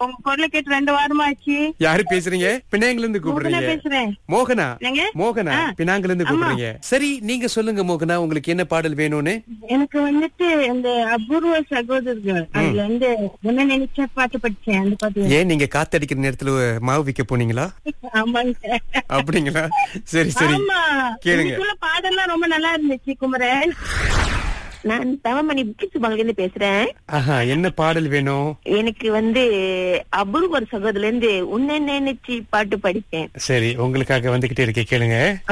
உங்க குரலை கேட்டு ரெண்டு வாரமா ஆச்சு யாரு பேசுறீங்க பினாங்கில இருந்து மோகனா கூப்பிடுறீங்க பேசுறேன் மோகனா என்னங்க? மோகனா ஆ. பினாங்கில இருந்து ஆமா. கூப்பிடுறீங்க சரி நீங்க சொல்லுங்க மோகனா உங்களுக்கு என்ன பாடல் வேணும்னு எனக்கு வந்துட்டு அந்த அபூர்வ சகோதரர்கள் அதுல வந்து என்ன நினைச்ச பாட்டு படிச்சேன் அந்த பாட்டு ஏன் நீங்க காத்தடிக்கிற நேரத்துல மாவு விக்க போனீங்களா ஆமாங்க அப்படிங்களா சரி சரி ஆமா கேளுங்க. இன்னைக்குள்ள பாடல்லாம் ரொம்ப நல்லா இருந்துச்சு குமரன் நான் தவமணி புக்கிசுபாங்கல இருந்து பேசுறேன் ஆஹா என்ன பாடல் வேணும் எனக்கு வந்து அபூர்வர் சகோதரர்ல இருந்து உன்னை நினைச்சு பாட்டு படிப்பேன் சரி உங்களுக்காக வந்துகிட்டே இருக்கே கேளுங்க